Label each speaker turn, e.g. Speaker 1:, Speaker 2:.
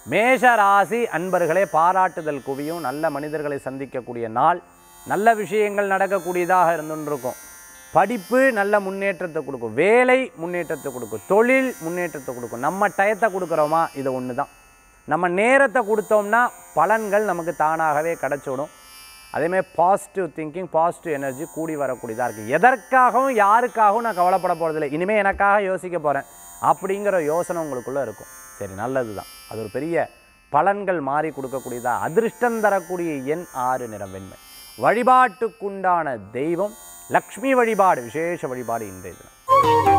Speaker 1: மேஷ ராசி அன்பர்களே பாராட்டுதல் குவியும் நல்ல மனிதர்களை சந்திக்கக்கூடிய நாள் நல்ல விஷயங்கள் நடக்கக்கூடியதாக இருந்துருக்கும் படிப்பு நல்ல முன்னேற்றத்தை கொடுக்கும் வேலை முன்னேற்றத்தை கொடுக்கும் தொழில் முன்னேற்றத்தை கொடுக்கும் நம்ம டயத்தை கொடுக்குறோமா இது ஒன்று தான் நம்ம நேரத்தை கொடுத்தோம்னா பலன்கள் நமக்கு தானாகவே கிடச்சிடும் அதேமாதிரி பாசிட்டிவ் திங்கிங் பாசிட்டிவ் எனர்ஜி கூடி வரக்கூடியதாக இருக்குது எதற்காகவும் யாருக்காகவும் நான் கவலைப்பட போகிறதில்ல இனிமேல் எனக்காக யோசிக்க போகிறேன் அப்படிங்கிற யோசனை உங்களுக்குள்ளே இருக்கும் சரி நல்லது தான் அது ஒரு பெரிய பலன்கள் மாறி கொடுக்கக்கூடியதா அதிர்ஷ்டம் தரக்கூடிய எண் ஆறு நிறம் வெண்மை வழிபாட்டுக்குண்டான தெய்வம் லக்ஷ்மி வழிபாடு விசேஷ வழிபாடு இன்றைய தினம்